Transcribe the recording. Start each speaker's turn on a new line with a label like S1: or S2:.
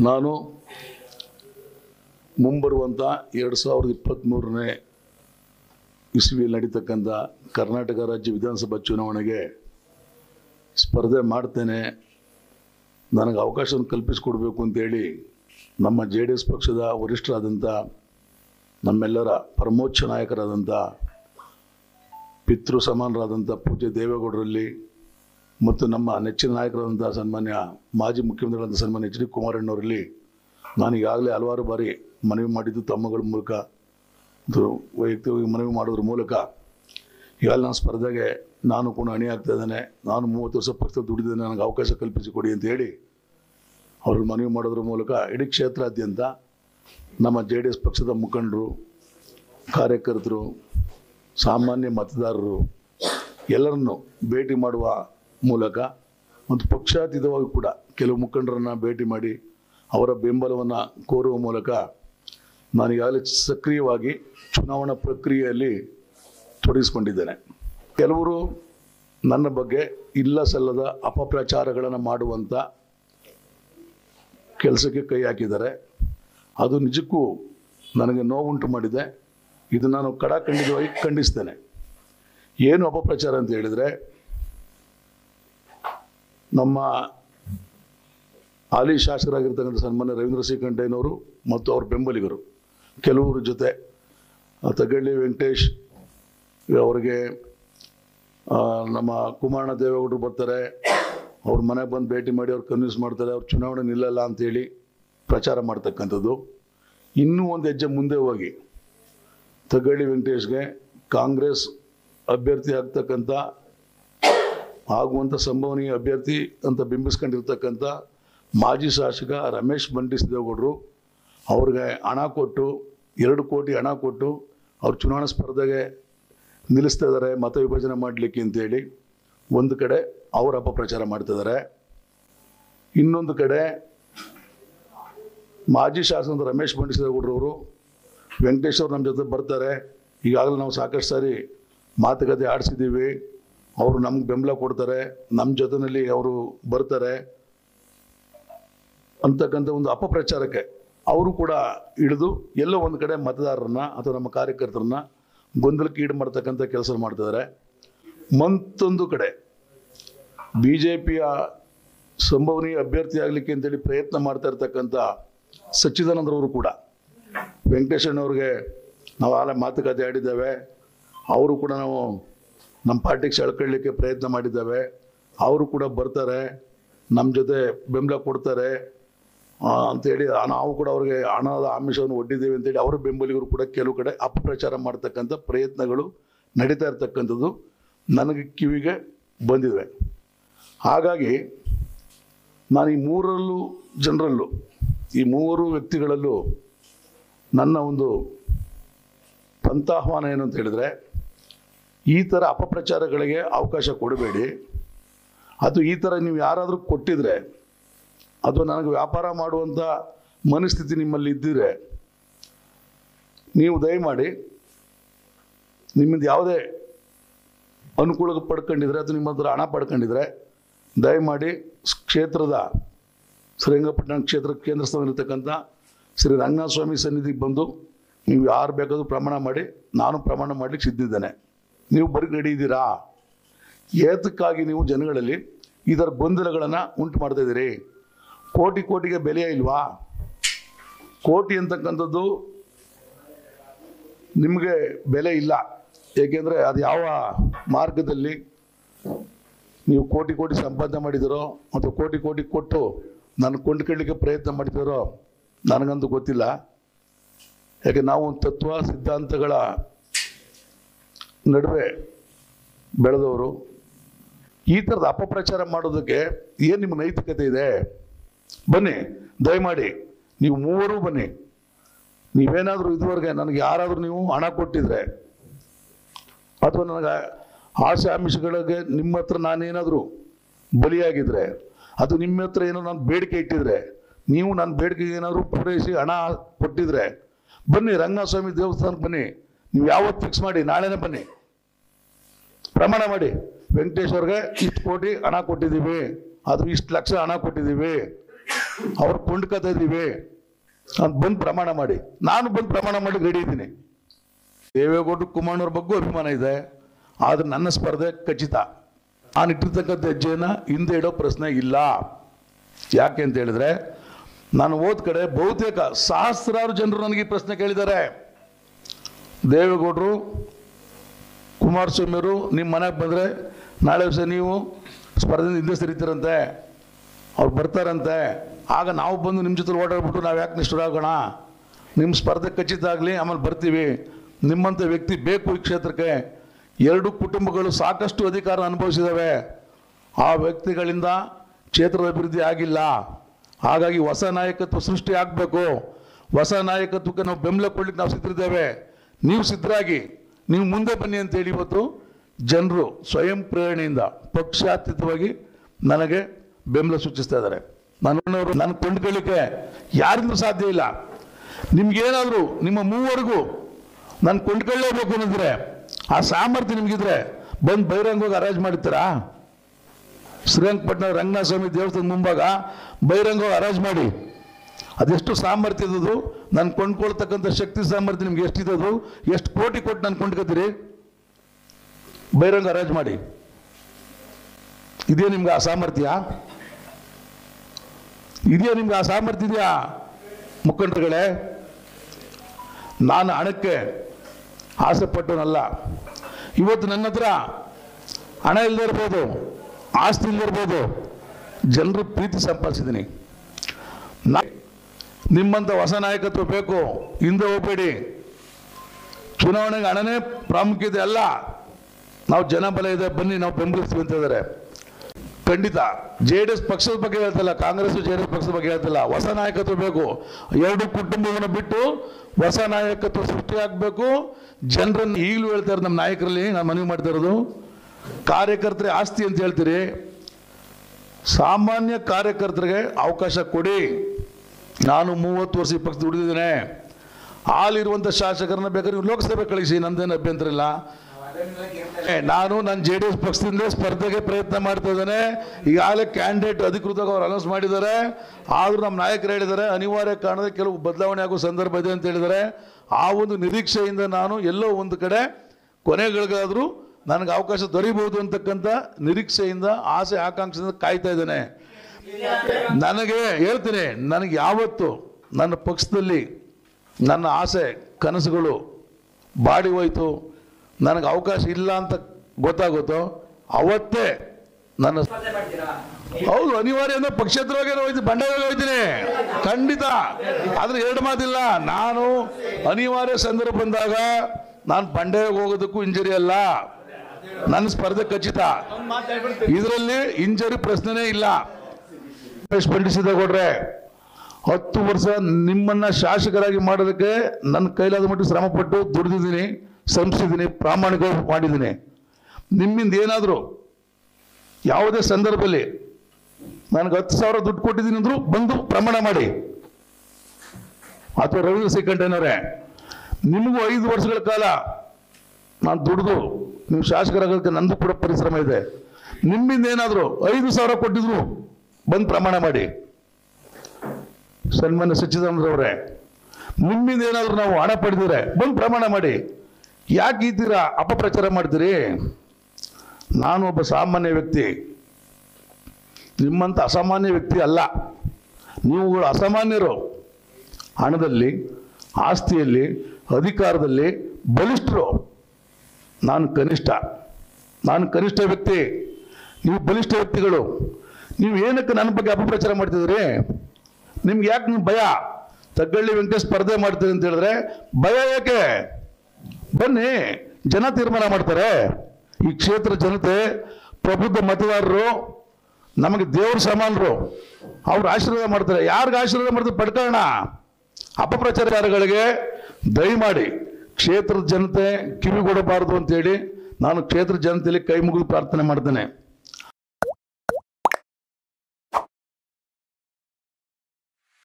S1: ನಾನು ಮುಂಬರುವಂಥ ಎರಡು ಸಾವಿರದ ಇಪ್ಪತ್ತ್ಮೂರನೇ ಇಸ್ವಿಯಲ್ಲಿ ನಡೀತಕ್ಕಂಥ ಕರ್ನಾಟಕ ರಾಜ್ಯ ವಿಧಾನಸಭಾ ಚುನಾವಣೆಗೆ ಸ್ಪರ್ಧೆ ಮಾಡ್ತೇನೆ ನನಗೆ ಅವಕಾಶವನ್ನು ಕಲ್ಪಿಸಿಕೊಡ್ಬೇಕು ಅಂತೇಳಿ ನಮ್ಮ ಜೆ ಡಿ ಎಸ್ ಪಕ್ಷದ ವರಿಷ್ಠರಾದಂಥ ನಮ್ಮೆಲ್ಲರ ಪರಮೋಚ್ಚ ನಾಯಕರಾದಂಥ ಪಿತೃ ಸಮಾನರಾದಂಥ ಪೂಜ್ಯ ದೇವೇಗೌಡರಲ್ಲಿ ಮತ್ತು ನಮ್ಮ ನೆಚ್ಚಿನ ನಾಯಕರಾದಂಥ ಸನ್ಮಾನ್ಯ ಮಾಜಿ ಮುಖ್ಯಮಂತ್ರಿಗಳಾದಂಥ ಸನ್ಮಾನ್ಯ ಎಚ್ ಡಿ ಕುಮಾರಣ್ಣವರಲ್ಲಿ ನಾನು ಈಗಾಗಲೇ ಹಲವಾರು ಬಾರಿ ಮನವಿ ಮಾಡಿದ್ದು ತಮ್ಮಗಳ ಮೂಲಕ ಮತ್ತು ವೈಯಕ್ತಿಕವಾಗಿ ಮನವಿ ಮಾಡೋದ್ರ ಮೂಲಕ ಈಗಾಗಲೇ ನಾನು ಸ್ಪರ್ಧೆಗೆ ನಾನು ಕೂಡ ಅಣಿ ಆಗ್ತಾ ಇದ್ದೇನೆ ನಾನು ಮೂವತ್ತು ವರ್ಷ ಪಕ್ಷ ದುಡಿದಿದ್ದೇನೆ ನನಗೆ ಅವಕಾಶ ಕಲ್ಪಿಸಿಕೊಡಿ ಅಂತ ಹೇಳಿ ಅವ್ರಿಗೆ ಮನವಿ ಮಾಡೋದ್ರ ಮೂಲಕ ಇಡೀ ಕ್ಷೇತ್ರಾದ್ಯಂತ ನಮ್ಮ ಜೆ ಡಿ ಎಸ್ ಪಕ್ಷದ ಮುಖಂಡರು ಕಾರ್ಯಕರ್ತರು ಸಾಮಾನ್ಯ ಮತದಾರರು ಎಲ್ಲರನ್ನು ಭೇಟಿ ಮಾಡುವ ಮೂಲಕ ಮತ್ತು ಪಕ್ಷಾತೀತವಾಗಿ ಕೂಡ ಕೆಲವು ಮುಖಂಡರನ್ನು ಭೇಟಿ ಮಾಡಿ ಅವರ ಬೆಂಬಲವನ್ನು ಕೋರುವ ಮೂಲಕ ನಾನು ಈಗಾಗಲೇ ಸಕ್ರಿಯವಾಗಿ ಚುನಾವಣಾ ಪ್ರಕ್ರಿಯೆಯಲ್ಲಿ ತೊಡಗಿಸ್ಕೊಂಡಿದ್ದೇನೆ ಕೆಲವರು ನನ್ನ ಬಗ್ಗೆ ಇಲ್ಲ ಸಲ್ಲದ ಅಪಪ್ರಚಾರಗಳನ್ನು ಮಾಡುವಂಥ ಕೆಲಸಕ್ಕೆ ಕೈ ಹಾಕಿದ್ದಾರೆ ಅದು ನಿಜಕ್ಕೂ ನನಗೆ ನೋವುಂಟು ಮಾಡಿದೆ ಇದು ನಾನು ಕಡಾಖಂಡಿತವಾಗಿ ಖಂಡಿಸ್ತೇನೆ ಏನು ಅಪಪ್ರಚಾರ ಅಂತ ಹೇಳಿದರೆ ನಮ್ಮ ಹಾಲಿ ಶಾಸಕರಾಗಿರ್ತಕ್ಕಂಥ ಸನ್ಮಾನ್ಯ ರವೀಂದ್ರ ಸಿ ಕಂಠಯ್ಯನವರು ಮತ್ತು ಅವ್ರ ಬೆಂಬಲಿಗರು ಕೆಲವರು ಜೊತೆ ಆ, ತಗಳ್ಳಿ ವೆಂಕಟೇಶ್ ಅವರಿಗೆ ಆ, ನಮ್ಮ ಕುಮಾರಣ್ಣ ದೇವೇಗೌಡರು ಬರ್ತಾರೆ ಅವ್ರ ಮನೆಗೆ ಬಂದು ಭೇಟಿ ಮಾಡಿ ಅವ್ರು ಕನ್ವಿನ್ಸ್ ಮಾಡ್ತಾರೆ ಅವ್ರು ಚುನಾವಣೆ ನಿಲ್ಲಲ್ಲ ಅಂತೇಳಿ ಪ್ರಚಾರ ಮಾಡ್ತಕ್ಕಂಥದ್ದು ಇನ್ನೂ ಒಂದು ಹೆಜ್ಜೆ ಮುಂದೆ ಹೋಗಿ ತಗಳ್ಳಿ ವೆಂಕಟೇಶ್ಗೆ ಕಾಂಗ್ರೆಸ್ ಅಭ್ಯರ್ಥಿ ಆಗ್ತಕ್ಕಂಥ ಆಗುವಂಥ ಸಂಭವನೀಯ ಅಭ್ಯರ್ಥಿ ಅಂತ ಬಿಂಬಿಸ್ಕೊಂಡಿರ್ತಕ್ಕಂಥ ಮಾಜಿ ಶಾಸಕ ರಮೇಶ್ ಬಂಡಿಸಿದೇಗೌಡರು ಅವ್ರಿಗೆ ಹಣ ಕೊಟ್ಟು ಎರಡು ಕೋಟಿ ಹಣ ಕೊಟ್ಟು ಅವ್ರು ಚುನಾವಣಾ ಸ್ಪರ್ಧೆಗೆ ನಿಲ್ಲಿಸ್ತಾ ಇದ್ದಾರೆ ಮತ ವಿಭಜನೆ ಮಾಡಲಿಕ್ಕೆ ಅಂತೇಳಿ ಒಂದು ಕಡೆ ಅವ್ರ ಅಪಪ್ರಚಾರ ಮಾಡ್ತಿದ್ದಾರೆ ಇನ್ನೊಂದು ಕಡೆ ಮಾಜಿ ಶಾಸಕ ರಮೇಶ್ ಬಂಡಿಸಿದೇಗೌಡರವರು ವೆಂಕಟೇಶ್ ಅವ್ರು ನಮ್ಮ ಜೊತೆ ಬರ್ತಾರೆ ಈಗಾಗಲೇ ನಾವು ಸಾಕಷ್ಟು ಸಾರಿ ಮಾತುಕತೆ ಆಡಿಸಿದ್ದೀವಿ ಅವರು ನಮ್ಗೆ ಬೆಂಬಲ ಕೊಡ್ತಾರೆ ನಮ್ಮ ಜೊತೆಯಲ್ಲಿ ಅವರು ಬರ್ತಾರೆ ಅಂತಕ್ಕಂಥ ಒಂದು ಅಪಪ್ರಚಾರಕ್ಕೆ ಅವರು ಕೂಡ ಇಳಿದು ಎಲ್ಲೋ ಒಂದು ಕಡೆ ಮತದಾರರನ್ನ ಅಥವಾ ನಮ್ಮ ಕಾರ್ಯಕರ್ತರನ್ನ ಗೊಂದಲಕ್ಕೆ ಈಡು ಮಾಡ್ತಕ್ಕಂಥ ಕೆಲಸ ಮಾಡ್ತಿದ್ದಾರೆ ಮತ್ತೊಂದು ಕಡೆ ಬಿ ಜೆ ಪಿಯ ಸಂಭವನೀಯ ಅಭ್ಯರ್ಥಿ ಆಗಲಿಕ್ಕೆ ಅಂತೇಳಿ ಪ್ರಯತ್ನ ಮಾಡ್ತಾ ಇರ್ತಕ್ಕಂಥ ಸಚ್ಚಿದಾನಂದರವರು ಕೂಡ ವೆಂಕಟೇಶಣ್ಣವ್ರಿಗೆ ನಾವು ಆಲ ಮಾತುಕತೆ ಆಡಿದ್ದೇವೆ ಅವರು ಕೂಡ ನಾವು ನಮ್ಮ ಪಾರ್ಟಿಗೆ ಸೆಳ್ಕೊಳ್ಳಿಕ್ಕೆ ಪ್ರಯತ್ನ ಮಾಡಿದ್ದೇವೆ ಅವರು ಕೂಡ ಬರ್ತಾರೆ ನಮ್ಮ ಜೊತೆ ಬೆಂಬಲ ಕೊಡ್ತಾರೆ ಆ, ಅಂತೇಳಿ ಆ, ನಾವು ಕೂಡ ಅವ್ರಿಗೆ ಹಣದ ಆಮಿಷವನ್ನು ಒಡ್ಡಿದ್ದೇವೆ ಅಂತೇಳಿ ಅವರ ಬೆಂಬಲಿಗರು ಕೂಡ ಕೆಲವು ಕಡೆ ಅಪಪ್ರಚಾರ ಮಾಡ್ತಕ್ಕಂಥ ಪ್ರಯತ್ನಗಳು ನಡೀತಾ ಇರ್ತಕ್ಕಂಥದ್ದು ನನಗೆ ಕಿವಿಗೆ ಬಂದಿವೆ ಹಾಗಾಗಿ ನಾನು ಈ ಮೂರಲ್ಲೂ ಜನರಲ್ಲೂ ಈ ಮೂವರು ವ್ಯಕ್ತಿಗಳಲ್ಲೂ ನನ್ನ ಒಂದು ಪಂಥಾಹ್ವಾನ ಏನು ಅಂತ ಹೇಳಿದ್ರೆ ಈ ಥರ ಅಪಪ್ರಚಾರಗಳಿಗೆ ಅವಕಾಶ ಕೊಡಬೇಡಿ ಅದು ಈ ಥರ ನೀವು ಯಾರಾದರೂ ಕೊಟ್ಟಿದ್ರೆ ಅಥವಾ ನನಗೆ ವ್ಯಾಪಾರ ಮಾಡುವಂಥ ಮನಸ್ಥಿತಿ ನಿಮ್ಮಲ್ಲಿ ಇದ್ದಿದ್ರೆ ನೀವು ದಯಮಾಡಿ ನಿಮ್ಮಿಂದ ಯಾವುದೇ ಅನುಕೂಲ ಪಡ್ಕೊಂಡಿದ್ರೆ ಅಥವಾ ನಿಮ್ಮ ಹತ್ರ ಹಣ ಪಡ್ಕೊಂಡಿದ್ರೆ ದಯಮಾಡಿ ಕ್ಷೇತ್ರದ ಶ್ರೀರಂಗಪಟ್ಟಣ ಕ್ಷೇತ್ರ ಕೇಂದ್ರ ಸ್ಥಾನದಲ್ಲಿರ್ತಕ್ಕಂಥ ಶ್ರೀ ರಂಗನಾಥ ಸ್ವಾಮಿ ಸನ್ನಿಧಿಗೆ ಬಂದು ನೀವು ಯಾರು ಬೇಕಾದರೂ ಪ್ರಮಾಣ ಮಾಡಿ ನಾನು ಪ್ರಮಾಣ ಮಾಡಲಿಕ್ಕೆ ಸಿದ್ಧಿದ್ದೇನೆ ನೀವು ಬರೀ ರೆಡಿ ಇದ್ದೀರಾ ಏತಕ್ಕಾಗಿ ನೀವು ಜನಗಳಲ್ಲಿ ಇದರ ಗೊಂದಲಗಳನ್ನು ಉಂಟು ಮಾಡ್ತಾ ಇದ್ದೀರಿ ಕೋಟಿ ಕೋಟಿಗೆ ಬೆಲೆ ಇಲ್ವಾ ಕೋಟಿ ಅಂತಕ್ಕಂಥದ್ದು ನಿಮಗೆ ಬೆಲೆ ಇಲ್ಲ ಏಕೆಂದರೆ ಅದು ಯಾವ ಮಾರ್ಗದಲ್ಲಿ ನೀವು ಕೋಟಿ ಕೋಟಿ ಸಂಪಾದನೆ ಮಾಡಿದಿರೋ ಅಥವಾ ಕೋಟಿ ಕೋಟಿ ಕೊಟ್ಟು ನಾನು ಕೊಂಡ್ಕೊಳ್ಳಿಕ್ಕೆ ಪ್ರಯತ್ನ ಮಾಡಿದಿರೋ ನನಗಂತೂ ಗೊತ್ತಿಲ್ಲ ಯಾಕೆ ನಾವು ಒಂದು ತತ್ವ ಸಿದ್ಧಾಂತಗಳ ನಡುವೆ ಬೆಳೆದವರು ಈ ಥರದ ಅಪಪ್ರಚಾರ ಮಾಡೋದಕ್ಕೆ ಏನು ನಿಮ್ಮ ನೈತಿಕತೆ ಇದೆ ಬನ್ನಿ ದಯಮಾಡಿ ನೀವು ಮೂವರು ಬನ್ನಿ ನೀವೇನಾದರೂ ಇದುವರೆಗೆ ನನಗೆ ಯಾರಾದರೂ ನೀವು ಹಣ ಕೊಟ್ಟಿದ್ರೆ ಅಥವಾ ನನಗೆ ಆಸೆ ಆಮಿಷಗಳಿಗೆ ನಿಮ್ಮ ಹತ್ರ ನಾನೇನಾದರೂ ಬಲಿಯಾಗಿದ್ರೆ ಅದು ನಿಮ್ಮ ಹತ್ರ ಏನೋ ನಾನು ಬೇಡಿಕೆ ಇಟ್ಟಿದ್ರೆ ನೀವು ನನ್ನ ಬೇಡಿಕೆಗೆ ಏನಾದರೂ ಪೂರೈಸಿ ಹಣ ಕೊಟ್ಟಿದ್ರೆ ಬನ್ನಿ ರಂಗಸ್ವಾಮಿ ದೇವಸ್ಥಾನಕ್ಕೆ ಬನ್ನಿ ನೀವು ಯಾವತ್ತು ಫಿಕ್ಸ್ ಮಾಡಿ ನಾಳೆನೇ ಬನ್ನಿ ಪ್ರಮಾಣ ಮಾಡಿ ವೆಂಕಟೇಶ್ ಅವ್ರಿಗೆ ಇಷ್ಟು ಕೋಟಿ ಹಣ ಕೊಟ್ಟಿದ್ದೀವಿ ಅದು ಇಷ್ಟು ಲಕ್ಷ ಹಣ ಕೊಟ್ಟಿದ್ದೀವಿ ಅವ್ರು ಕೊಂಡ್ಕೊತಾ ಇದ್ದೀವಿ ಅಂತ ಬಂದು ಪ್ರಮಾಣ ಮಾಡಿ ನಾನು ಬಂದು ಪ್ರಮಾಣ ಮಾಡಿ ರೆಡಿ ಇದ್ದೀನಿ ದೇವೇಗೌಡರು ಕುಮಾರಣ್ಣವ್ರ ಬಗ್ಗೆ ಅಭಿಮಾನ ಇದೆ ಆದ್ರೆ ನನ್ನ ಸ್ಪರ್ಧೆ ಖಚಿತ ನಾನು ಇಟ್ಟಿರ್ತಕ್ಕಂಥ ಹೆಜ್ಜೆಯನ್ನು ಹಿಂದೆ ಇಡೋ ಪ್ರಶ್ನೆ ಇಲ್ಲ ಯಾಕೆ ಅಂತ ಹೇಳಿದ್ರೆ ನಾನು ಹೋದ ಕಡೆ ಬಹುತೇಕ ಸಹಸ್ರಾರು ಜನರು ನನಗೆ ಈ ಪ್ರಶ್ನೆ ಕೇಳಿದ್ದಾರೆ ದೇವೇಗೌಡರು ಕುಮಾರಸ್ವಾಮಿಯವರು ನಿಮ್ಮ ಮನೆಗೆ ಬಂದರೆ ನಾಳೆ ದಿವಸ ನೀವು ಸ್ಪರ್ಧೆಯಿಂದ ಹಿಂದೆ ಸರಿತೀರಂತೆ ಅವ್ರು ಬರ್ತಾರಂತೆ ಆಗ ನಾವು ಬಂದು ನಿಮ್ಮ ಜೊತೆ ಓಡಾಡ್ಬಿಟ್ಟು ನಾವು ಯಾಕೆ ನಿಷ್ಠರಾಗೋಣ ನಿಮ್ಮ ಸ್ಪರ್ಧೆ ಖಚಿತ ಆಗಲಿ ಆಮೇಲೆ ಬರ್ತೀವಿ ನಿಮ್ಮಂಥ ವ್ಯಕ್ತಿ ಬೇಕು ಈ ಕ್ಷೇತ್ರಕ್ಕೆ ಎರಡು ಕುಟುಂಬಗಳು ಸಾಕಷ್ಟು ಅಧಿಕಾರ ಅನುಭವಿಸಿದ್ದಾವೆ ಆ ವ್ಯಕ್ತಿಗಳಿಂದ ಕ್ಷೇತ್ರದ ಅಭಿವೃದ್ಧಿ ಆಗಿಲ್ಲ ಹಾಗಾಗಿ ಹೊಸ ನಾಯಕತ್ವ ಸೃಷ್ಟಿ ಆಗಬೇಕು ಹೊಸ ನಾಯಕತ್ವಕ್ಕೆ ನಾವು ಬೆಂಬಲ ಕೊಡ್ಲಿಕ್ಕೆ ನಾವು ಸಿದ್ಧರಿದ್ದೇವೆ ನೀವು ಸಿದ್ಧರಾಗಿ ನೀವು ಮುಂದೆ ಬನ್ನಿ ಅಂತೇಳಿ ಇವತ್ತು ಜನರು ಸ್ವಯಂ ಪ್ರೇರಣೆಯಿಂದ ಪಕ್ಷಾತೀತವಾಗಿ ನನಗೆ ಬೆಂಬಲ ಸೂಚಿಸ್ತಾ ಇದ್ದಾರೆ ನನ್ನವರು ನನ್ನ ಕೊಂಡ್ಕೊಳ್ಳಿಕ್ಕೆ ಯಾರಿಂದಲೂ ಸಾಧ್ಯ ಇಲ್ಲ ನಿಮ್ಗೇನಾದರೂ ನಿಮ್ಮ ಮೂವರೆಗೂ ನಾನು ಕೊಂಡ್ಕೊಳ್ಳೇಬೇಕು ಅನ್ನೋದ್ರೆ ಆ ಸಾಮರ್ಥ್ಯ ನಿಮ್ಗಿದ್ರೆ ಬಂದು ಬಹಿರಂಗವಾಗಿ ಹರಾಜು ಮಾಡ್ತೀರಾ ಶ್ರೀರಂಗಪಟ್ಟಣ ರಂಗನಾಥ ಸ್ವಾಮಿ ದೇವಸ್ಥಾನದ ಮುಂಭಾಗ ಬಹಿರಂಗ ಹರಾಜು ಮಾಡಿ ಅದೆಷ್ಟು ಸಾಮರ್ಥ್ಯ ಇದ್ದದು ನಾನು ಕೊಂಡ್ಕೊಳ್ತಕ್ಕಂಥ ಶಕ್ತಿ ಸಾಮರ್ಥ್ಯ ನಿಮ್ಗೆ ಎಷ್ಟಿದ್ದದು ಎಷ್ಟು ಕೋಟಿ ಕೊಟ್ಟು ನಾನು ಕೊಂಡ್ಕೊತೀರಿ ಬಹಿರಂಗ ಹರಾಜು ಮಾಡಿ ಇದೆಯಾ ನಿಮ್ಗೆ ಆ ಸಾಮರ್ಥ್ಯ ಇದೆಯಾ ನಿಮ್ಗೆ ಆ ಸಾಮರ್ಥ್ಯ ಇದೆಯಾ ಮುಖಂಡರುಗಳೇ ನಾನು ಹಣಕ್ಕೆ ಆಸೆ ಪಟ್ಟವನಲ್ಲ ಇವತ್ತು ನನ್ನ ಹತ್ರ ಹಣ ಇಲ್ಲದೆ ಇರ್ಬೋದು ಆಸ್ತಿ ಇಲ್ಲದೆ ಇರ್ಬೋದು ಜನರು ಪ್ರೀತಿ ಸಂಪಾದಿಸಿದ್ದೀನಿ ನಾ ನಿಮ್ಮಂಥ ಹೊಸ ನಾಯಕತ್ವ ಬೇಕು ಹಿಂದೆ ಹೋಗ್ಬೇಡಿ ಚುನಾವಣೆಗೆ ಹಣನೇ ಪ್ರಾಮುಖ್ಯತೆ ಅಲ್ಲ ನಾವು ಜನಬಲ ಇದೆ ಬನ್ನಿ ನಾವು ಬೆಂಬಲಿಸ್ತೀವಿ ಅಂತ ಇದ್ದಾರೆ ಖಂಡಿತ ಜೆ ಡಿ ಎಸ್ ಪಕ್ಷದ ಬಗ್ಗೆ ಹೇಳ್ತಿಲ್ಲ ಕಾಂಗ್ರೆಸ್ ಜೆ ಡಿ ಎಸ್ ಪಕ್ಷದ ಬಗ್ಗೆ ಹೇಳ್ತಿಲ್ಲ ಹೊಸ ನಾಯಕತ್ವ ಬೇಕು ಎರಡು ಕುಟುಂಬವನ್ನು ಬಿಟ್ಟು ಹೊಸ ನಾಯಕತ್ವ ಸೃಷ್ಟಿ ಆಗಬೇಕು ಜನರನ್ನು ಈಗಲೂ ಹೇಳ್ತಾ ಇರೋದು ನಮ್ಮ ನಾಯಕರಲ್ಲಿ ನಾನು ಮನವಿ ಮಾಡ್ತಾ ಇರೋದು ಕಾರ್ಯಕರ್ತರೇ ಆಸ್ತಿ ಅಂತ ಹೇಳ್ತೀರಿ ಸಾಮಾನ್ಯ ಕಾರ್ಯಕರ್ತರಿಗೆ ಅವಕಾಶ ಕೊಡಿ ನಾನು ಮೂವತ್ತು ವರ್ಷ ಈ ಪಕ್ಷ ದುಡಿದಿದ್ದೇನೆ ಹಾಲಿರುವಂಥ ಶಾಸಕರನ್ನ ಬೇಕಾದ್ರೆ ನೀವು ಲೋಕಸಭೆ ಕಳಿಸಿ ನಂದೇನು ಅಭ್ಯಂತರ ಇಲ್ಲ ಏ, ನಾನು ನನ್ನ ಜೆ ಡಿ ಎಸ್ ಪಕ್ಷದಿಂದ ಸ್ಪರ್ಧೆಗೆ ಪ್ರಯತ್ನ ಮಾಡ್ತಾ ಇದ್ದೇನೆ ಈಗಾಗಲೇ ಕ್ಯಾಂಡಿಡೇಟ್ ಅಧಿಕೃತವಾಗಿ ಅವ್ರು ಅನೌನ್ಸ್ ಮಾಡಿದ್ದಾರೆ ಆದರೂ ನಮ್ಮ ನಾಯಕರು ಹೇಳಿದ್ದಾರೆ ಅನಿವಾರ್ಯ ಕಾರಣದ ಕೆಲವು ಬದಲಾವಣೆ ಆಗೋ ಸಂದರ್ಭ ಇದೆ ಅಂತ ಹೇಳಿದ್ದಾರೆ ಆ ಒಂದು ನಿರೀಕ್ಷೆಯಿಂದ ನಾನು ಎಲ್ಲೋ ಒಂದು ಕಡೆ ಕೊನೆಗಳಿಗಾದರೂ ನನಗೆ ಅವಕಾಶ ದೊರೀಬಹುದು ಅಂತಕ್ಕಂಥ ನಿರೀಕ್ಷೆಯಿಂದ ಆಸೆ ಆಕಾಂಕ್ಷೆಯಿಂದ ಕಾಯ್ತಾ ಇದ್ದೇನೆ ನನಗೆ ಹೇಳ್ತೀನಿ ನನಗೆ ಯಾವತ್ತು ನನ್ನ ಪಕ್ಷದಲ್ಲಿ ನನ್ನ ಆಸೆ ಕನಸುಗಳು ಬಾಡಿ ಹೋಯ್ತು ನನಗೆ ಅವಕಾಶ ಇಲ್ಲ ಅಂತ ಗೊತ್ತಾಗುತ್ತೋ ಅವತ್ತೇ ನನ್ನ ಹೌದು ಅನಿವಾರ್ಯ ಅಂದ್ರೆ ಪಕ್ಷೇತರವಾಗಿ ಹೋಯ್ತು ಬಂಡವಾಳ ಹೋಯ್ತೀನಿ ಖಂಡಿತ ಆದ್ರೆ ಎರಡು ಮಾತಿಲ್ಲ ನಾನು ಅನಿವಾರ್ಯ ಸಂದರ್ಭ ಬಂದಾಗ ನಾನು ಬಂಡೆಗೆ ಹೋಗೋದಕ್ಕೂ ಇಂಜರಿ ಅಲ್ಲ ನನ್ನ ಸ್ಪರ್ಧೆ ಖಚಿತ ಇದರಲ್ಲಿ ಇಂಜರಿ ಪ್ರಶ್ನೆನೇ ಇಲ್ಲ ರಮೇಶ್ ಬಂಡಿಸಿದ್ದೇಗೌಡ್ರೆ ಹತ್ತು ವರ್ಷ ನಿಮ್ಮನ್ನ ಶಾಸಕರಾಗಿ ಮಾಡೋದಕ್ಕೆ ನನ್ನ ಕೈಲಾದ ಮಟ್ಟಿಗೆ ಶ್ರಮಪಟ್ಟು ದುಡಿದಿದ್ದೀನಿ ಶ್ರಮಿಸಿದ್ದೀನಿ ಪ್ರಾಮಾಣಿಕವಾಗಿ ಮಾಡಿದ್ದೀನಿ ನಿಮ್ಮಿಂದ ಏನಾದರೂ ಯಾವುದೇ ಸಂದರ್ಭದಲ್ಲಿ ನನಗೆ ಹತ್ತು ಸಾವಿರ ದುಡ್ಡು ಕೊಟ್ಟಿದ್ದೀನಿ ಅಂದ್ರು ಬಂದು ಪ್ರಮಾಣ ಮಾಡಿ ಅಥವಾ ರವೀಂದ್ರ ಶ್ರೀಕಂಠನವರೇ ನಿಮಗೂ ಐದು ವರ್ಷಗಳ ಕಾಲ ನಾನು ದುಡಿದು ನೀವು ಶಾಸಕರಾಗೋದಕ್ಕೆ ನಂದು ಕೂಡ ಪರಿಶ್ರಮ ಇದೆ ನಿಮ್ಮಿಂದ ಏನಾದರೂ ಐದು ಸಾವಿರ ಕೊಟ್ಟಿದ್ರು ಬಂದು ಪ್ರಮಾಣ ಮಾಡಿ ಸನ್ಮಾನ್ಯ ಸಚ್ಚಿದಾನಂದರವರೇ ನಿಮ್ಮಿಂದ ಏನಾದರೂ ನಾವು ಹಣ ಪಡೆದಿದ್ರೆ ಬಂದು ಪ್ರಮಾಣ ಮಾಡಿ ಯಾಕೆ ಈ ತೀರ ಅಪಪ್ರಚಾರ ಮಾಡ್ತೀರಿ ನಾನು ಒಬ್ಬ ಸಾಮಾನ್ಯ ವ್ಯಕ್ತಿ ನಿಮ್ಮಂಥ ಅಸಾಮಾನ್ಯ ವ್ಯಕ್ತಿ ಅಲ್ಲ ನೀವುಗಳು ಅಸಾಮಾನ್ಯರು ಹಣದಲ್ಲಿ ಆಸ್ತಿಯಲ್ಲಿ ಅಧಿಕಾರದಲ್ಲಿ ಬಲಿಷ್ಠರು ನಾನು ಕನಿಷ್ಠ ನಾನು ಕನಿಷ್ಠ ವ್ಯಕ್ತಿ ನೀವು ಬಲಿಷ್ಠ ವ್ಯಕ್ತಿಗಳು ನೀವು ಏನಕ್ಕೆ ನನ್ನ ಬಗ್ಗೆ ಅಪಪ್ರಚಾರ ಮಾಡ್ತಿದ್ರಿ ನಿಮ್ಗೆ ಯಾಕೆ ನೀವು ಭಯ ತಗ್ಗಳ್ಳಿ ವೆಂಕಟೇಶ್ ಸ್ಪರ್ಧೆ ಮಾಡ್ತೀರಿ ಅಂತ ಹೇಳಿದ್ರೆ ಭಯ ಯಾಕೆ ಬನ್ನಿ ಜನ ತೀರ್ಮಾನ ಮಾಡ್ತಾರೆ ಈ ಕ್ಷೇತ್ರ ಜನತೆ ಪ್ರಬುದ್ಧ ಮತದಾರರು ನಮಗೆ ದೇವ್ರ ಸಮಾನರು ಅವ್ರು ಆಶೀರ್ವಾದ ಮಾಡ್ತಾರೆ ಯಾರಿಗೆ ಆಶೀರ್ವಾದ ಮಾಡ್ತಾರೆ ಪಡ್ಕೊಳ್ಳೋಣ ಅಪಪ್ರಚಾರಗಳಿಗೆ ದಯಮಾಡಿ ಕ್ಷೇತ್ರದ ಜನತೆ ಕಿವಿಗೊಡಬಾರದು ಅಂತೇಳಿ ನಾನು ಕ್ಷೇತ್ರ ಜನತೆಯಲ್ಲಿ ಕೈ ಮುಗಿದು ಪ್ರಾರ್ಥನೆ ಮಾಡ್ತೇನೆ